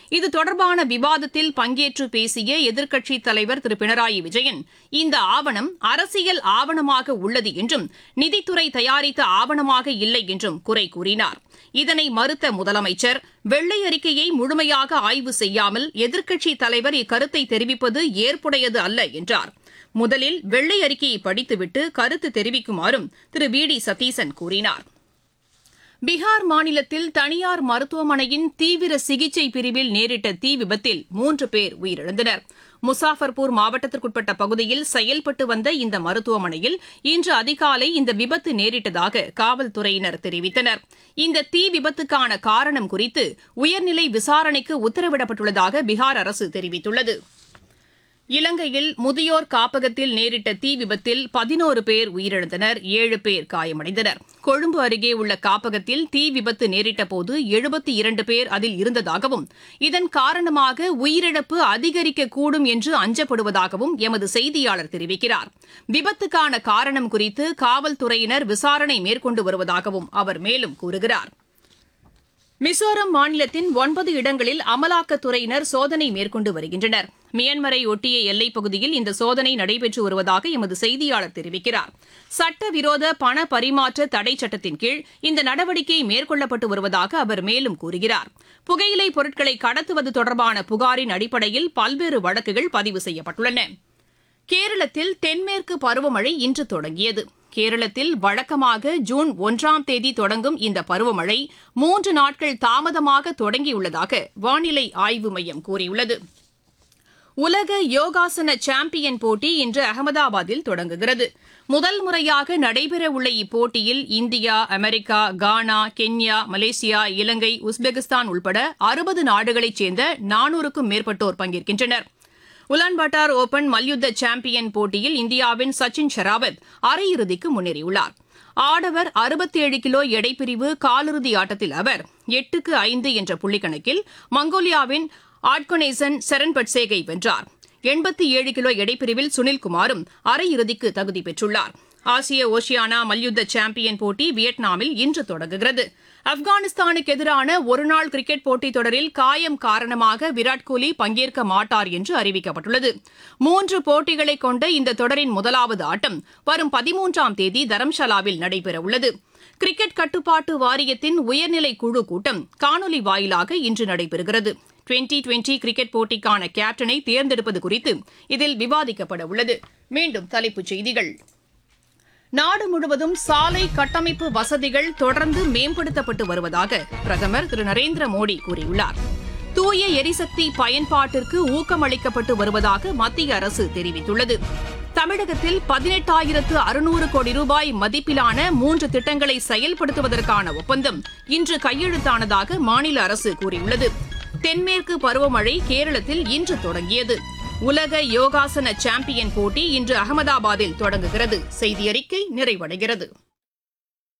இது தொடர்பான விவாதத்தில் பங்கேற்று பேசிய எதிர்க்கட்சித் தலைவர் திரு பினராயி விஜயன் இந்த ஆவணம் அரசியல் ஆவணமாக உள்ளது என்றும் நிதித்துறை தயாரித்த ஆவணமாக இல்லை என்றும் குறை கூறினார் இதனை மறுத்த முதலமைச்சர் வெள்ளை அறிக்கையை முழுமையாக ஆய்வு செய்யாமல் எதிர்க்கட்சித் தலைவர் இக்கருத்தை தெரிவிப்பது ஏற்புடையது அல்ல என்றார் முதலில் வெள்ளை அறிக்கையை படித்துவிட்டு கருத்து தெரிவிக்குமாறும் திரு வி டி சதீசன் கூறினார் பீகார் மாநிலத்தில் தனியார் மருத்துவமனையின் தீவிர சிகிச்சை பிரிவில் நேரிட்ட தீ விபத்தில் மூன்று பேர் உயிரிழந்தனர் முசாஃபர்பூர் மாவட்டத்திற்குட்பட்ட பகுதியில் செயல்பட்டு வந்த இந்த மருத்துவமனையில் இன்று அதிகாலை இந்த விபத்து நேரிட்டதாக காவல்துறையினர் தெரிவித்தனர் இந்த தீ விபத்துக்கான காரணம் குறித்து உயர்நிலை விசாரணைக்கு உத்தரவிடப்பட்டுள்ளதாக பீகார் அரசு தெரிவித்துள்ளது இலங்கையில் முதியோர் காப்பகத்தில் நேரிட்ட தீ விபத்தில் பதினோரு பேர் உயிரிழந்தனர் ஏழு பேர் காயமடைந்தனர் கொழும்பு அருகே உள்ள காப்பகத்தில் தீ விபத்து நேரிட்டபோது எழுபத்தி இரண்டு பேர் அதில் இருந்ததாகவும் இதன் காரணமாக உயிரிழப்பு அதிகரிக்கக்கூடும் என்று அஞ்சப்படுவதாகவும் எமது செய்தியாளர் தெரிவிக்கிறார் விபத்துக்கான காரணம் குறித்து காவல்துறையினர் விசாரணை மேற்கொண்டு வருவதாகவும் அவர் மேலும் கூறுகிறார் மிசோரம் மாநிலத்தின் ஒன்பது இடங்களில் அமலாக்கத்துறையினர் சோதனை மேற்கொண்டு வருகின்றனர் மியான்மரை ஒட்டிய எல்லைப் பகுதியில் இந்த சோதனை நடைபெற்று வருவதாக எமது செய்தியாளர் தெரிவிக்கிறார் சட்டவிரோத பண பரிமாற்ற தடை சட்டத்தின் கீழ் இந்த நடவடிக்கை மேற்கொள்ளப்பட்டு வருவதாக அவர் மேலும் கூறுகிறார் புகையிலை பொருட்களை கடத்துவது தொடர்பான புகாரின் அடிப்படையில் பல்வேறு வழக்குகள் பதிவு செய்யப்பட்டுள்ளன கேரளத்தில் தென்மேற்கு பருவமழை இன்று தொடங்கியது கேரளத்தில் வழக்கமாக ஜூன் ஒன்றாம் தேதி தொடங்கும் இந்த பருவமழை மூன்று நாட்கள் தாமதமாக தொடங்கியுள்ளதாக வானிலை ஆய்வு மையம் கூறியுள்ளது உலக யோகாசன சாம்பியன் போட்டி இன்று அகமதாபாத்தில் தொடங்குகிறது முதல் முறையாக நடைபெறவுள்ள இப்போட்டியில் India America Ghana Kenya Malaysia Ilangai Uzbekistan உள்பட அறுபது நாடுகளைச் சேர்ந்த நானூறுக்கும் மேற்பட்டோர் பங்கேற்கின்றனர் உலான்பாட்டார் ஓபன் மல்யுத்த சாம்பியன் போட்டியில் இந்தியாவின் சச்சின் ஷெராவத் அரையிறுதிக்கு முன்னேறியுள்ளார் ஆடவர் அறுபத்தேழு கிலோ எடைப்பிரிவு காலிறுதி ஆட்டத்தில் அவர் எட்டுக்கு ஐந்து என்ற புள்ளிக்கணக்கில் மங்கோலியாவின் ஆட்கொனேசன் செரன்பட்சேகை வென்றார் எண்பத்தி ஏழு கிலோ எடைப்பிரிவில் சுனில்குமாரும் அரையிறுதிக்கு தகுதி பெற்றுள்ளார் ஆசிய ஓஷியானா மல்யுத்த சாம்பியன் போட்டி வியட்நாமில் இன்று தொடங்குகிறது ஆப்கானிஸ்தானுக்கு எதிரான ஒருநாள் கிரிக்கெட் போட்டித் தொடரில் காயம் காரணமாக விராட் கோலி பங்கேற்க மாட்டார் என்று அறிவிக்கப்பட்டுள்ளது மூன்று போட்டிகளை கொண்ட இந்த தொடரின் முதலாவது ஆட்டம் வரும் பதிமூன்றாம் தேதி தரம்ஷாலாவில் நடைபெறவுள்ளது கிரிக்கெட் கட்டுப்பாட்டு வாரியத்தின் உயர்நிலை குழு கூட்டம் காணொலி வாயிலாக இன்று நடைபெறுகிறது டுவெண்டி டுவெண்டி கிரிக்கெட் போட்டிக்கான கேப்டனை தேர்ந்தெடுப்பது குறித்து இதில் விவாதிக்கப்பட உள்ளது மீண்டும் தலைப்புச் செய்திகள் நாடு முழுவதும் சாலை கட்டமைப்பு வசதிகள் தொடர்ந்து மேம்படுத்தப்பட்டு வருவதாக பிரதமர் திரு நரேந்திர மோடி கூறியுள்ளார் தூய எரிசக்தி பயன்பாட்டிற்கு ஊக்கமளிக்கப்பட்டு வருவதாக மத்திய அரசு தெரிவித்துள்ளது தமிழகத்தில் பதினெட்டாயிரத்து அறுநூறு கோடி ரூபாய் மதிப்பிலான மூன்று திட்டங்களை செயல்படுத்துவதற்கான ஒப்பந்தம் இன்று கையெழுத்தானதாக மாநில அரசு கூறியுள்ளது தென்மேற்கு பருவமழை கேரளத்தில் இன்று தொடங்கியது உலக யோகாசன சாம்பியன் போட்டி இன்று அகமதாபாத்தில் தொடங்குகிறது செய்தி அறிக்கை நிறைவடைகிறது